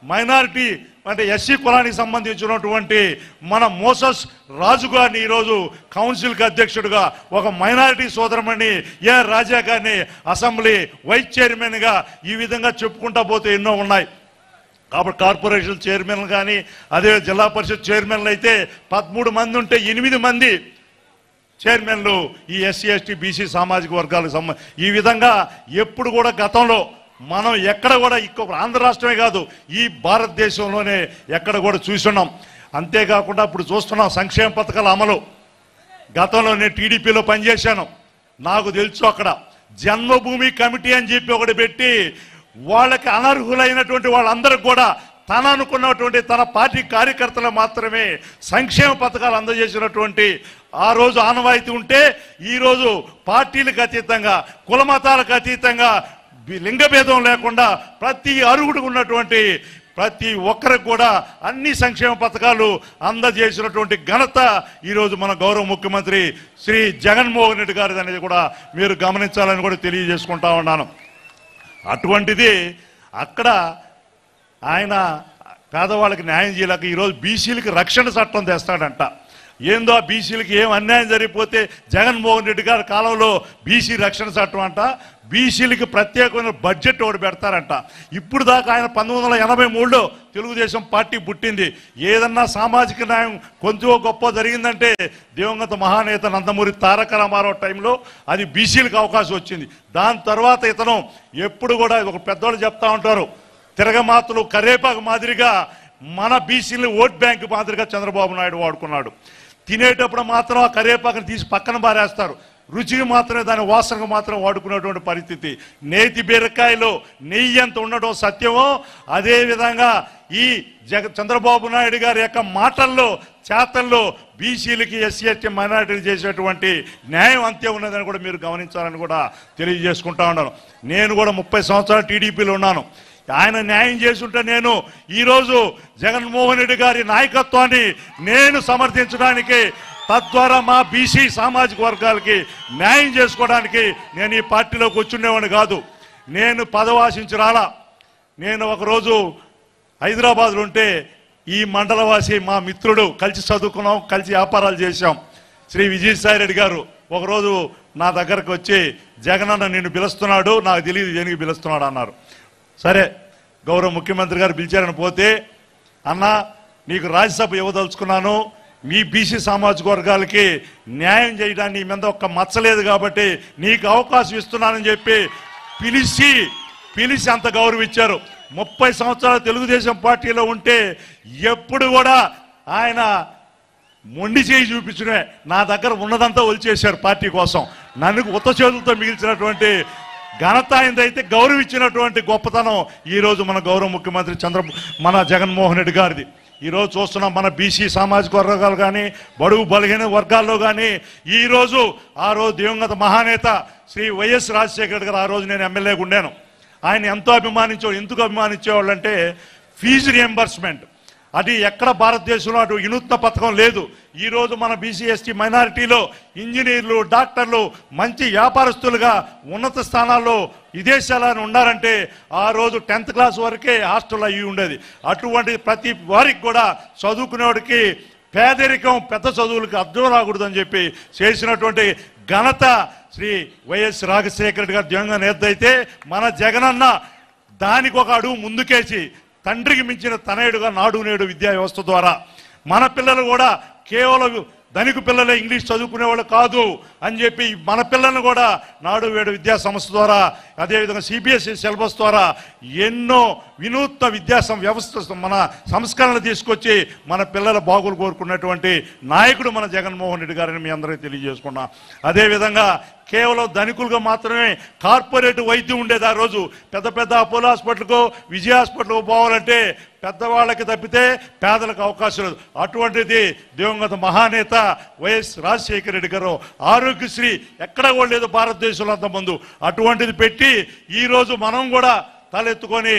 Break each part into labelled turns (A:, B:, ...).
A: minority అంటే SC కులానికి సంబంధించినటువంటి మన మోసస్ రాజు గారిని ఈరోజు కౌన్సిల్కి అధ్యక్షుడిగా ఒక మైనారిటీ సోదరమణి ఏ రాజా గారిని అసెంబ్లీ వైస్ చైర్మన్గా ఈ విధంగా చెప్పుకుంటా పోతే ఎన్నో ఉన్నాయి కాబట్టి కార్పొరేషన్ చైర్మన్ కానీ అదే జిల్లా పరిషత్ చైర్మన్లు అయితే పదమూడు మంది ఉంటే ఎనిమిది మంది చైర్మన్లు ఈ ఎస్సీ ఎస్టీ బీసీ సామాజిక వర్గాలకు సంబంధ ఈ విధంగా ఎప్పుడు కూడా గతంలో మనం ఎక్కడ కూడా ఇంకొక ఆంధ్ర రాష్ట్రమే కాదు ఈ భారతదేశంలోనే ఎక్కడ కూడా చూస్తున్నాం అంతేకాకుండా ఇప్పుడు చూస్తున్నాం సంక్షేమ పథకాల అమలు గతంలో నేను టీడీపీలో పనిచేశాను నాకు తెలుసు అక్కడ జన్మభూమి కమిటీ అని చెప్పి ఒకటి పెట్టి వాళ్ళకి అనర్హులైనటువంటి వాళ్ళందరికి కూడా తన అనుకున్నటువంటి తన పార్టీ కార్యకర్తలు మాత్రమే సంక్షేమ పథకాలు అందజేసినటువంటి ఆ రోజు ఆనవాయితీ ఉంటే ఈ రోజు పార్టీలకు అతీతంగా కులమతాలకు అతీతంగా బి- లింగభేదం లేకుండా ప్రతి అరుగుడు ఉన్నటువంటి ప్రతి ఒక్కరికి కూడా అన్ని సంక్షేమ పథకాలు అందజేసినటువంటి ఘనత ఈరోజు మన గౌరవ ముఖ్యమంత్రి శ్రీ జగన్మోహన్ రెడ్డి గారిది అనేది కూడా మీరు గమనించాలని కూడా తెలియజేసుకుంటా ఉన్నాను అటువంటిది అక్కడ ఆయన పేదవాళ్ళకి న్యాయం చేయలేక ఈరోజు బీసీలకి రక్షణ చట్టం తెస్తాడంట ఏందో ఆ బీసీలకి ఏం అన్యాయం జరిగిపోతే జగన్మోహన్ రెడ్డి గారి కాలంలో బీసీ రక్షణ చట్టం అంట బీసీలకి ప్రత్యేకమైన బడ్జెట్ ఒకటి పెడతారంట ఇప్పుడు దాకా ఆయన పంతొమ్మిది వందల ఎనభై మూడులో తెలుగుదేశం పార్టీ పుట్టింది ఏదన్నా సామాజిక న్యాయం కొంచెం గొప్ప జరిగిందంటే దివంగత మహానేత నందమూరి తారక రామారావు టైంలో అది బీసీలకు అవకాశం వచ్చింది దాని తర్వాత ఇతను ఎప్పుడు కూడా ఒక పెద్దోళ్ళు చెప్తా ఉంటారు తిరగమాతలు కరేపాకు మాదిరిగా మన బీసీని ఓట్ బ్యాంక్ మాదిరిగా చంద్రబాబు నాయుడు వాడుకున్నాడు తినేటప్పుడు మాత్రం ఆ కరేపాకుని తీసి పక్కన పారేస్తారు రుచికి మాత్రమే దాని వాసనకు మాత్రం వాడుకునేటువంటి పరిస్థితి నేతి బీరకాయలో నెయ్యి ఎంత ఉండడం సత్యమో అదే విధంగా ఈ జగ చంద్రబాబు నాయుడు గారి యొక్క మాటల్లో చేతల్లో బీసీలకి ఎస్సీ ఎస్టీ మైనారిటీలు చేసేటువంటి న్యాయం అంతే ఉన్నదని కూడా మీరు గమనించాలని కూడా తెలియజేసుకుంటా ఉన్నాను నేను కూడా ముప్పై సంవత్సరాలు టీడీపీలో ఉన్నాను ఆయన న్యాయం చేసుంటే నేను ఈరోజు జగన్మోహన్ రెడ్డి గారి నాయకత్వాన్ని నేను సమర్థించడానికి తద్వారా మా బీసీ సామాజిక వర్గాలకి న్యాయం చేసుకోవడానికి నేను ఈ పార్టీలోకి వచ్చుండేవాడిని కాదు నేను పదవాసించి రాలా నేను ఒకరోజు హైదరాబాద్లో ఉంటే ఈ మండలవాసి మా మిత్రుడు కలిసి చదువుకున్నాం కలిసి వ్యాపారాలు చేశాం శ్రీ విజయసాయి రెడ్డి గారు ఒకరోజు నా దగ్గరకు వచ్చి జగనన్న నిన్ను పిలుస్తున్నాడు నాకు తెలియదు దేనికి పిలుస్తున్నాడు అన్నారు సరే గౌరవ ముఖ్యమంత్రి గారు పిలిచారని పోతే అన్న నీకు రాజ్యసభ ఇవ్వదలుచుకున్నాను మీ బీసీ సామాజిక వర్గాలకి న్యాయం చేయడానికి నీ మీద ఒక్క మచ్చలేదు కాబట్టి నీకు అవకాశం ఇస్తున్నానని చెప్పి పిలిచి పిలిచి అంత గౌరవించారు ముప్పై సంవత్సరాలు తెలుగుదేశం పార్టీలో ఉంటే ఎప్పుడు కూడా ఆయన మొండి చేయి చూపించడమే నా దగ్గర ఉన్నదంతా ఒలిచేశారు పార్టీ కోసం నన్ను ఉత్త చేతులతో మిగిల్చినటువంటి ఘనత ఆయనదైతే గౌరవించినటువంటి గొప్పతనం ఈ రోజు మన గౌరవ ముఖ్యమంత్రి చంద్ర మన జగన్మోహన్ రెడ్డి గారిది ఈ రోజు చూస్తున్నాం మన బీసీ సామాజిక వర్గాలు కానీ బడుగు బలహీన వర్గాల్లో కానీ ఈ రోజు ఆ రోజు దివంగత మహానేత శ్రీ వైఎస్ రాజశేఖర రెడ్డి గారు ఆ రోజు నేను ఎమ్మెల్యేగా ఉండాను ఆయన ఎంతో అభిమానించేవాడు ఎందుకు అభిమానించేవాళ్ళు అంటే ఫీజు రియంబర్స్మెంట్ అది ఎక్కడ భారతదేశంలో అటు వినూత్న పథకం లేదు ఈ రోజు మన బీసీ ఎస్టీ మైనారిటీలో ఇంజనీర్లు డాక్టర్లు మంచి వ్యాపారస్తులుగా ఉన్నత స్థానాల్లో విదేశాలను ఉన్నారంటే ఆ రోజు టెన్త్ క్లాస్ వరకే హాస్టల్ అయ్యి ఉండేది అటువంటి ప్రతి వారికి కూడా చదువుకునేవాడికి పేదరికం పెద్ద చదువులకు అర్థం రాకూడదని చెప్పి చేసినటువంటి ఘనత శ్రీ వైఎస్ రాజశేఖర రెడ్డి గారి దివంగ నేత అయితే మన జగనన్న దానికి ఒక అడుగు ముందుకేసి తండ్రికి మించిన తనయుడుగా నాడు నేడు విద్యా వ్యవస్థ ద్వారా మన పిల్లలు కూడా కేవలం ధనిక పిల్లలే ఇంగ్లీష్ చదువుకునేవాళ్ళు కాదు అని చెప్పి మన పిల్లల్ని కూడా నాడు వేడు విద్యా సంస్థ ద్వారా అదేవిధంగా సిబిఎస్ఈ సిలబస్ ద్వారా ఎన్నో వినూత్న విద్యా సం- వ్యవస్థ మన సంస్కరణలు తీసుకొచ్చి మన పిల్లల బాగులు కోరుకున్నటువంటి నాయకుడు మన జగన్మోహన్ రెడ్డి గారిని మీ అందరికీ తెలియజేసుకున్నాం అదేవిధంగా కేవలం ధనికులుగా మాత్రమే కార్పొరేట్ వైద్యం ఉండేది ఆ రోజు పెద్ద పెద్ద అపోలో హాస్పిటల్కు విజయ హాస్పిటల్కు పోవాలంటే పెద్దవాళ్ళకి తప్పితే పేదలకు అవకాశం లేదు అటువంటిది దివంగత మహానేత వైఎస్ రాజశేఖర రెడ్డి గారు ఆరోగ్యశ్రీ ఎక్కడ కూడా లేదు భారతదేశంలో అంత ముందు అటువంటిది పెట్టి ఈ రోజు మనం కూడా తలెత్తుకొని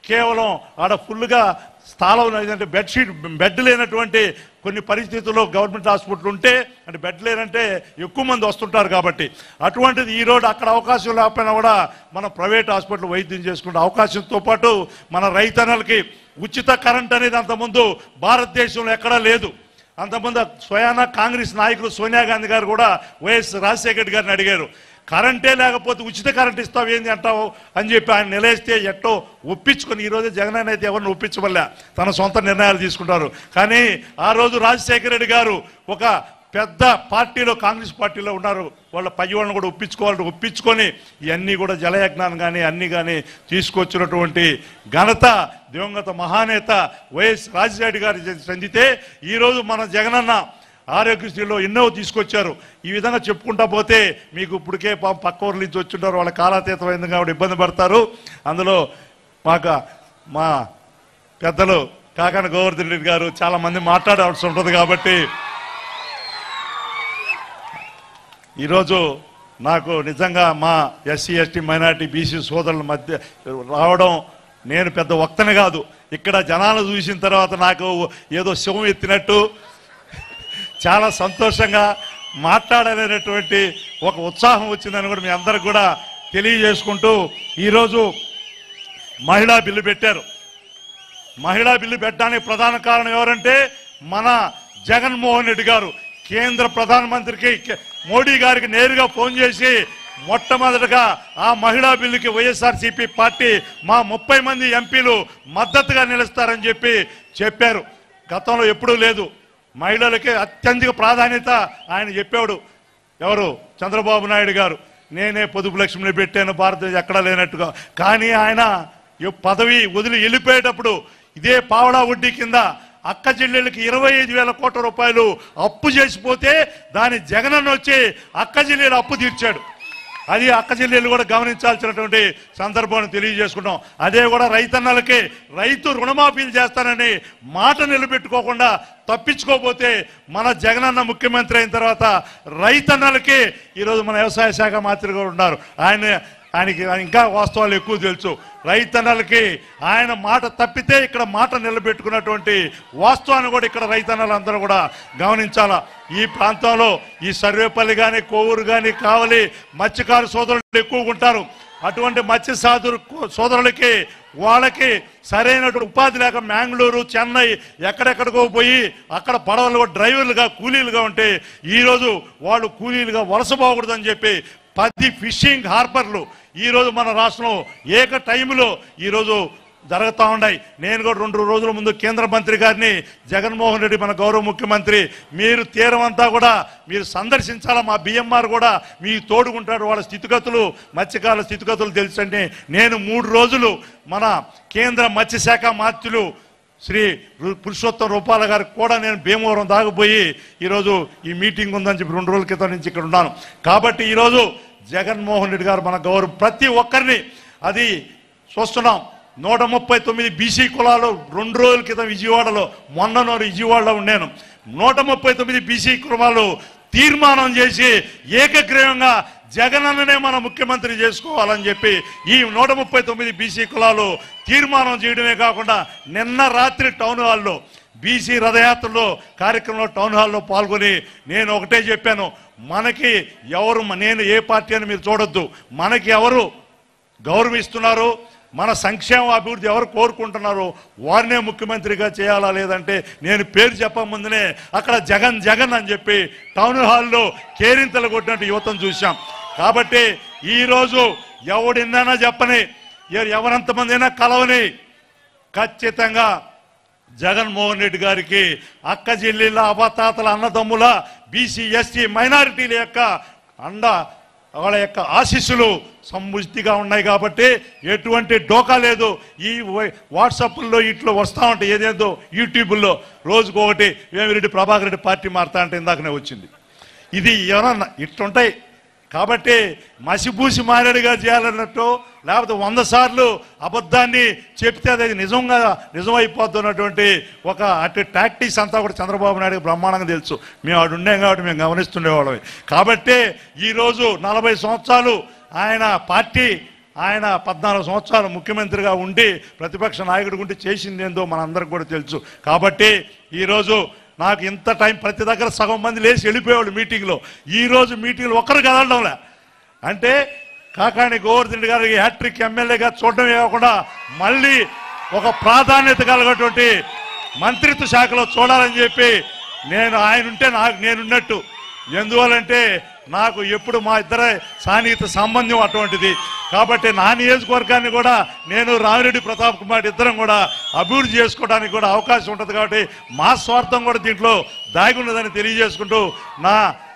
A: కేవలం ఆడ ఫుల్గా స్థలం లేదంటే బెడ్షీట్ బెడ్ లేనటువంటి కొన్ని పరిస్థితుల్లో గవర్నమెంట్ హాస్పిటల్ ఉంటే అంటే బెడ్ లేనంటే ఎక్కువ మంది వస్తుంటారు కాబట్టి అటువంటిది ఈ రోడ్ అక్కడ అవకాశం లేకపోయినా కూడా మన ప్రైవేట్ హాస్పిటల్ వైద్యం చేసుకునే అవకాశంతో పాటు మన రైతన్నలకి ఉచిత కరెంట్ అనేది అంతకుముందు భారతదేశంలో ఎక్కడా లేదు అంతకుముందు స్వయాన కాంగ్రెస్ నాయకులు సోనియా గాంధీ గారు కూడా వైఎస్ రాజశేఖర రెడ్డి గారిని అడిగారు కరెంటే లేకపోతే ఉచిత కరెంట్ ఇస్తావు ఏంది అంటావు అని చెప్పి ఆయన నిలేస్తే ఎట్టో ఒప్పించుకొని ఈ రోజు జగన్ అన్న అయితే ఎవరిని ఒప్పించవల్ల తన సొంత నిర్ణయాలు తీసుకుంటారు కానీ ఆ రోజు రాజశేఖర రెడ్డి గారు ఒక పెద్ద పార్టీలో కాంగ్రెస్ పార్టీలో ఉన్నారు వాళ్ళ పై వాళ్ళని కూడా ఒప్పించుకోవాలని ఒప్పించుకొని ఇవన్నీ కూడా జలయజ్ఞానం కానీ అన్ని కానీ తీసుకొచ్చినటువంటి ఘనత దివంగత మహానేత వైఎస్ రాజశేఖర గారు చెందితే ఈరోజు మన జగనన్న ఆరోగ్యశ్రీలో ఎన్నో తీసుకొచ్చారు ఈ విధంగా చెప్పుకుంటా పోతే మీకు ఇప్పటికే పాపం పక్క ఊర్ల నుంచి వచ్చింటారు వాళ్ళ కాలాతీతమైంది కాబట్టి ఇబ్బంది పడతారు అందులో మాకు మా పెద్దలు కాకన గోవర్ధన్ రెడ్డి గారు చాలా మంది మాట్లాడాల్సి ఉంటుంది కాబట్టి ఈరోజు నాకు నిజంగా మా ఎస్సీ ఎస్టీ మైనార్టీ బీసీ సోదరుల మధ్య రావడం నేను పెద్ద వక్తని కాదు ఇక్కడ జనాలు చూసిన తర్వాత నాకు ఏదో శివం ఎత్తినట్టు చాలా సంతోషంగా మాట్లాడలేనటువంటి ఒక ఉత్సాహం వచ్చిందని కూడా మీ అందరికి కూడా తెలియజేసుకుంటూ ఈరోజు మహిళా బిల్లు పెట్టారు మహిళా బిల్లు పెట్టడానికి ప్రధాన కారణం ఎవరంటే మన జగన్మోహన్ రెడ్డి గారు కేంద్ర ప్రధానమంత్రికి కే- మోడీ గారికి నేరుగా ఫోన్ చేసి మొట్టమొదటగా ఆ మహిళా బిల్లుకి వైఎస్ఆర్సీపీ పార్టీ మా ముప్పై మంది ఎంపీలు మద్దతుగా నిలుస్తారని చెప్పి చెప్పారు గతంలో ఎప్పుడూ లేదు మహిళలకి అత్యధిక ప్రాధాన్యత ఆయన చెప్పాడు ఎవరు చంద్రబాబు నాయుడు గారు నేనే పొదుపు లక్ష్మిని పెట్టాను భారతదేశం ఎక్కడా లేనట్టుగా కానీ ఆయన ఈ పదవి వదిలి వెళ్ళిపోయేటప్పుడు ఇదే పావడా వడ్డీ కింద అక్క చెల్లెళ్ళకి ఇరవై ఐదు వేల కోట్ల రూపాయలు అప్పు చేసిపోతే దాని జగనన్న వచ్చి అక్క చెల్లెలు అప్పు తీర్చాడు అది అక్క చెల్లెలు కూడా గమనించాల్సినటువంటి సందర్భాన్ని తెలియజేసుకున్నాం అదే కూడా రైతన్నలకి రైతు రుణమాఫీలు చేస్తానని మాట నిలబెట్టుకోకుండా తప్పించుకోకపోతే మన జగనన్న ముఖ్యమంత్రి అయిన తర్వాత రైతన్నలకి ఈరోజు మన వ్యవసాయ శాఖ మంత్రి కూడా ఉన్నారు ఆయన ఆయనకి ఇంకా వాస్తవాలు ఎక్కువ తెలుసు రైతన్నలకి ఆయన మాట తప్పితే ఇక్కడ మాట నిలబెట్టుకున్నటువంటి వాస్తవాన్ని కూడా ఇక్కడ రైతన్నలందరూ కూడా గమనించాలా ఈ ప్రాంతంలో ఈ సర్వేపల్లి కానీ కోవూరు కానీ కావలి మత్స్యకారు సోదరులు ఎక్కువగా ఉంటారు అటువంటి మత్స్య సాధురు సోదరులకి వాళ్ళకి సరైనటువంటి ఉపాధి లేక మ్యాంగ్లూరు చెన్నై ఎక్కడెక్కడికో పోయి అక్కడ పడవలు డ్రైవర్లుగా కూలీలుగా ఉంటే ఈరోజు వాళ్ళు కూలీలుగా వలస పోకూడదని చెప్పి పది ఫిషింగ్ హార్బర్లు ఈరోజు మన రాష్ట్రంలో ఏక టైంలో ఈరోజు జరుగుతూ ఉన్నాయి నేను కూడా రెండు రోజుల ముందు కేంద్ర మంత్రి గారిని జగన్మోహన్ రెడ్డి మన గౌరవ ముఖ్యమంత్రి మీరు తీరం అంతా కూడా మీరు సందర్శించాలా మా బిఎంఆర్ కూడా మీ తోడుకుంటాడు వాళ్ళ స్థితిగతులు మత్స్యకారుల స్థితిగతులు తెలుసండి నేను మూడు రోజులు మన కేంద్ర మత్స్యశాఖ మాత్యులు శ్రీ రు- పురుషోత్తం రూపాల గారికి కూడా నేను భీమవరం దాగిపోయి ఈరోజు ఈ మీటింగ్ ఉందని చెప్పి రెండు రోజుల క్రితం నుంచి ఇక్కడ ఉన్నాను కాబట్టి ఈరోజు జగన్మోహన్ రెడ్డి గారు మన గౌరవం ప్రతి ఒక్కరిని అది చూస్తున్నాం నూట ముప్పై తొమ్మిది బీసీ కులాలు రెండు రోజుల క్రితం విజయవాడలో మొన్న విజయవాడలో ఉన్నాను నూట ముప్పై తొమ్మిది బీసీ కులాలు తీర్మానం చేసి ఏకగ్రీవంగా జగనన్ననే మన ముఖ్యమంత్రి చేసుకోవాలని చెప్పి ఈ నూట ముప్పై తొమ్మిది బీసీ కులాలు తీర్మానం చేయడమే కాకుండా నిన్న రాత్రి టౌన్ హాల్లో బీసీ రథయాత్రలో కార్యక్రమంలో టౌన్ హాల్లో పాల్గొని నేను ఒకటే చెప్పాను మనకి ఎవరు నేను ఏ పార్టీ అని మీరు చూడొద్దు మనకి ఎవరు గౌరవిస్తున్నారు మన సంక్షేమ అభివృద్ధి ఎవరు కోరుకుంటున్నారో వారినే ముఖ్యమంత్రిగా చేయాలా లేదంటే నేను పేరు చెప్ప ముందునే అక్కడ జగన్ జగన్ అని చెప్పి టౌన్ హాల్లో కేరింతలు కొట్టినట్టు యువతను చూశాం కాబట్టి ఈరోజు ఎవడిన్నైనా చెప్పని ఎ- ఎవరెంతమంది అయినా కలవని ఖచ్చితంగా జగన్మోహన్ రెడ్డి గారికి అక్క చెల్లెళ్ళ అవతాతల అన్నదమ్ముల బీసీ ఎస్టీ మైనారిటీల యొక్క అండ వాళ్ళ యొక్క ఆశీస్సులు సముచితిగా ఉన్నాయి కాబట్టి ఎటువంటి డోకా లేదు ఈ వై- వాట్సాప్లో ఇట్లో వస్తా ఉంటాయి ఏదేదో యూట్యూబ్లో రోజుకు ఒకటి వేమిరెడ్డి ప్రభాకర్ రెడ్డి పార్టీ మారుతా అంటే ఇందాకనే వచ్చింది ఇది ఏమన్నా ఇట్లుంటాయి కాబట్టి మసిపూసి మారేడుగా చేయాలన్నట్టు లేకపోతే వంద సార్లు అబద్ధాన్ని చెప్తే అది నిజంగా నిజమైపోతున్నటువంటి ఒక అటు టాక్టిక్స్ అంతా కూడా చంద్రబాబు నాయుడు బ్రహ్మాండంగా తెలుసు మేము ఆడు ఉండే కాబట్టి మేము గమనిస్తుండేవాళ్ళం కాబట్టి ఈరోజు నలభై సంవత్సరాలు ఆయన పార్టీ ఆయన పద్నాలుగు సంవత్సరాలు ముఖ్యమంత్రిగా ఉండి ప్రతిపక్ష నాయకుడు ఉండి చేసింది ఏందో మనందరికి కూడా తెలుసు కాబట్టి ఈరోజు నాకు ఇంత టైం ప్రతి దగ్గర సగం మంది లేచి వెళ్ళిపోయేవాళ్ళు మీటింగ్లో ఈ రోజు మీటింగ్లో ఒక్కరు కదలడంలే అంటే కాకాణి గోవర్ధన్ రెడ్డి గారికి హ్యాట్రిక్ ఎమ్మెల్యేగా చూడడమే కాకుండా మళ్ళీ ఒక ప్రాధాన్యత కలిగినటువంటి మంత్రిత్వ శాఖలో చూడాలని చెప్పి నేను ఆయన ఉంటే నాకు నేనున్నట్టు ఎందువల్లంటే నాకు ఎప్పుడు మా ఇద్దరే సాన్నిహిత సంబంధం అటువంటిది కాబట్టి నా నియోజకవర్గాన్ని కూడా నేను రామిరెడ్డి ప్రతాప్ కుమార్ ఇద్దరం కూడా అభివృద్ధి చేసుకోవడానికి కూడా అవకాశం ఉంటుంది కాబట్టి మా స్వార్థం కూడా దీంట్లో దాగి ఉన్నదని తెలియజేసుకుంటూ నా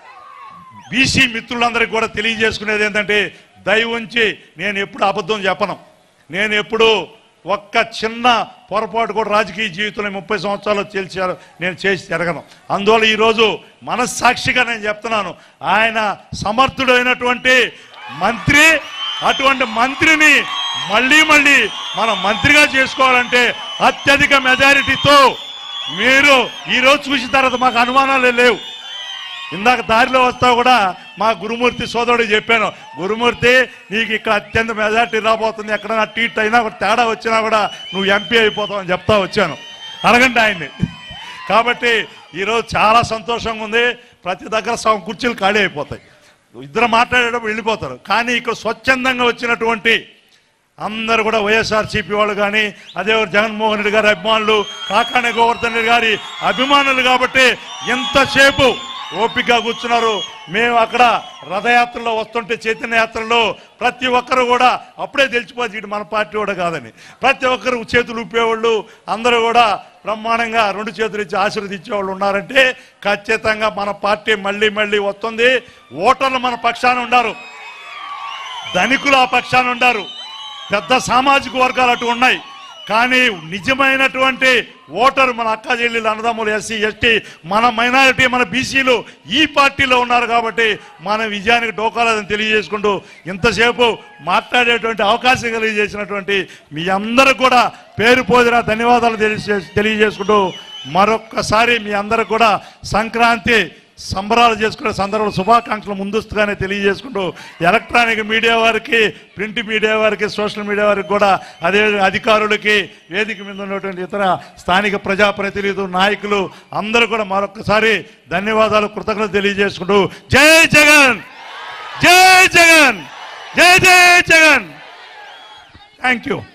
A: బీసీ మిత్రులందరికీ కూడా తెలియజేసుకునేది ఏంటంటే దయ ఉంచి నేను ఎప్పుడు అబద్ధం చెప్పను నేను ఎప్పుడు ఒక్క చిన్న పొరపాటు కూడా రాజకీయ జీవితంలో ముప్పై సంవత్సరాలు తెలిసారు నేను చేసి తిరగను అందువల్ల ఈరోజు మనస్సాక్షిగా నేను చెప్తున్నాను ఆయన సమర్థుడైనటువంటి మంత్రి అటువంటి మంత్రిని మళ్ళీ మళ్ళీ మనం మంత్రిగా చేసుకోవాలంటే అత్యధిక మెజారిటీతో మీరు ఈరోజు చూసిన తర్వాత మాకు అనుమానాలే లేవు ఇందాక దారిలో వస్తా కూడా మా గురుమూర్తి సోదరుడు చెప్పాను గురుమూర్తి నీకు ఇక్కడ అత్యంత మెజార్టీ రాబోతుంది ఎక్కడైనా టీట్ అయినా కూడా తేడా వచ్చినా కూడా నువ్వు ఎంపీ అయిపోతావు అని చెప్తా వచ్చాను అడగండి ఆయన్ని కాబట్టి ఈరోజు చాలా సంతోషంగా ఉంది ప్రతి దగ్గర సగం కుర్చీలు ఖాళీ అయిపోతాయి ఇద్దరు మాట్లాడేటప్పుడు వెళ్ళిపోతారు కానీ ఇక్కడ స్వచ్ఛందంగా వచ్చినటువంటి అందరూ కూడా వైఎస్ఆర్సీపీ వాళ్ళు కానీ అదే జగన్మోహన్ రెడ్డి గారి అభిమానులు కాకానే గోవర్ధన్ రెడ్డి గారి అభిమానులు కాబట్టి ఎంతసేపు ఓపికగా కూర్చున్నారు మేము అక్కడ రథయాత్రలో వస్తుంటే చైతన్య యాత్రలో ప్రతి ఒక్కరు కూడా అప్పుడే తెలిసిపోతుంది ఇటు మన పార్టీ కూడా కాదని ప్రతి ఒక్కరు చేతులు ఊపేవాళ్ళు అందరూ కూడా బ్రహ్మాండంగా రెండు చేతులు ఇచ్చి ఆశీర్వదించేవాళ్ళు ఉన్నారంటే ఖచ్చితంగా మన పార్టీ మళ్ళీ మళ్ళీ వస్తుంది ఓటర్లు మన పక్షాన ఉన్నారు ధనికులు ఆ పక్షాన ఉండారు పెద్ద సామాజిక వర్గాలు అటు ఉన్నాయి కానీ నిజమైనటువంటి ఓటరు మన అక్క చెల్లెలు అన్నదమ్ములు ఎస్సీ ఎస్టీ మన మైనారిటీ మన బీసీలు ఈ పార్టీలో ఉన్నారు కాబట్టి మన విజయానికి డోకాలేదని తెలియజేసుకుంటూ ఇంతసేపు మాట్లాడేటువంటి అవకాశం కలిగజేసినటువంటి మీ అందరూ కూడా పేరు పోదిన ధన్యవాదాలు తెలియజే తెలియజేసుకుంటూ మరొక్కసారి మీ అందరికి కూడా సంక్రాంతి సంబరాలు చేసుకునే సందర్భంలో శుభాకాంక్షలు ముందస్తుగానే తెలియజేసుకుంటూ ఎలక్ట్రానిక్ మీడియా వారికి ప్రింట్ మీడియా వారికి సోషల్ మీడియా వారికి కూడా అదే అధికారులకి వేదిక మీద ఉన్నటువంటి ఇతర స్థానిక ప్రజాప్రతినిధులు నాయకులు అందరూ కూడా మరొకసారి ధన్యవాదాలు కృతజ్ఞతలు తెలియజేసుకుంటూ జై జగన్ జై జగన్ జై జై జగన్ థ్యాంక్ యూ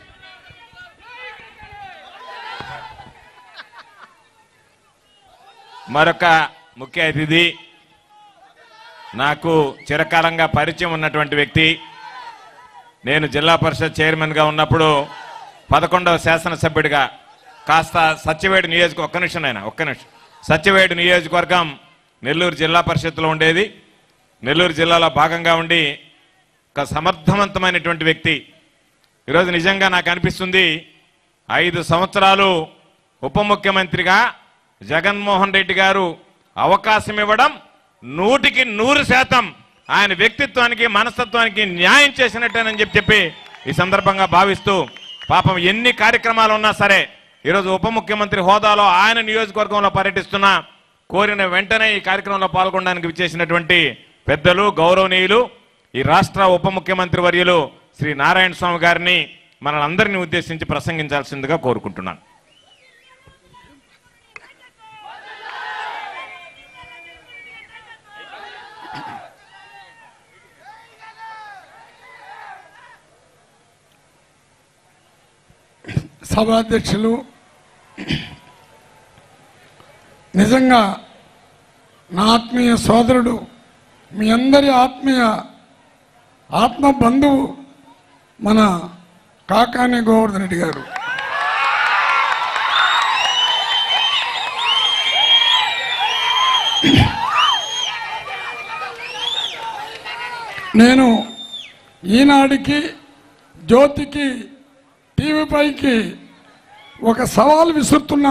B: మరొక ముఖ్య అతిథి నాకు చిరకాలంగా పరిచయం ఉన్నటువంటి వ్యక్తి నేను జిల్లా పరిషత్ చైర్మన్గా ఉన్నప్పుడు పదకొండవ శాసనసభ్యుడిగా కాస్త సత్యవేడు నియోజక ఒక్క నిమిషం ఆయన ఒక్క నిమిషం సత్యవేడు నియోజకవర్గం నెల్లూరు జిల్లా పరిషత్లో ఉండేది నెల్లూరు జిల్లాలో భాగంగా ఉండి ఒక సమర్థవంతమైనటువంటి వ్యక్తి ఈరోజు నిజంగా నాకు అనిపిస్తుంది ఐదు సంవత్సరాలు ఉప ముఖ్యమంత్రిగా జగన్మోహన్ రెడ్డి గారు అవకాశం ఇవ్వడం నూటికి నూరు శాతం ఆయన వ్యక్తిత్వానికి మనస్తత్వానికి న్యాయం చేసినట్టేనని చెప్పి చెప్పి ఈ సందర్భంగా భావిస్తూ పాపం ఎన్ని కార్యక్రమాలు ఉన్నా సరే ఈరోజు ఉప ముఖ్యమంత్రి హోదాలో ఆయన నియోజకవర్గంలో పర్యటిస్తున్నా కోరిన వెంటనే ఈ కార్యక్రమంలో పాల్గొనడానికి విచ్చేసినటువంటి పెద్దలు గౌరవనీయులు ఈ రాష్ట్ర ఉప ముఖ్యమంత్రి వర్యులు శ్రీ నారాయణ స్వామి గారిని మనల్ని ఉద్దేశించి ప్రసంగించాల్సిందిగా కోరుకుంటున్నాను
C: సభాధ్యక్షులు నిజంగా నా ఆత్మీయ సోదరుడు మీ అందరి ఆత్మీయ ఆత్మ బంధువు మన కాకాని గోవర్ధన్ రెడ్డి గారు నేను ఈనాడికి జ్యోతికి టీవీ పైకి ఒక సవాల్ విసురుతున్నా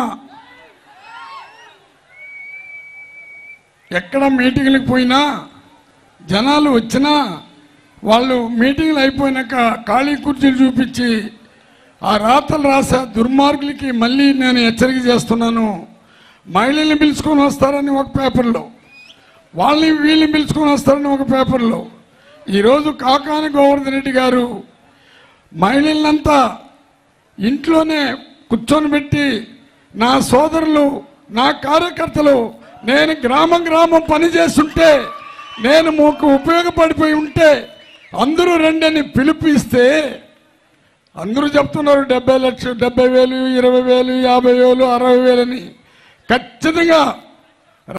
C: ఎక్కడ మీటింగ్లకు పోయినా జనాలు వచ్చినా వాళ్ళు మీటింగ్లు అయిపోయినాక ఖాళీ కుర్చీలు చూపించి ఆ రాతలు రాసే దుర్మార్గులకి మళ్ళీ నేను హెచ్చరిక చేస్తున్నాను మహిళల్ని పిలుచుకొని వస్తారని ఒక పేపర్లో వాళ్ళని వీళ్ళని పిలుచుకొని వస్తారని ఒక పేపర్లో ఈరోజు కాకాని గోవర్ధన్ రెడ్డి గారు మహిళలంతా ఇంట్లోనే కూర్చొని పెట్టి నా సోదరులు నా కార్యకర్తలు నేను గ్రామం గ్రామం పని చేస్తుంటే నేను మాకు ఉపయోగపడిపోయి ఉంటే అందరూ రెండని పిలిపిస్తే అందరూ చెప్తున్నారు డెబ్బై లక్షలు డెబ్బై వేలు ఇరవై వేలు యాభై వేలు అరవై వేలని ఖచ్చితంగా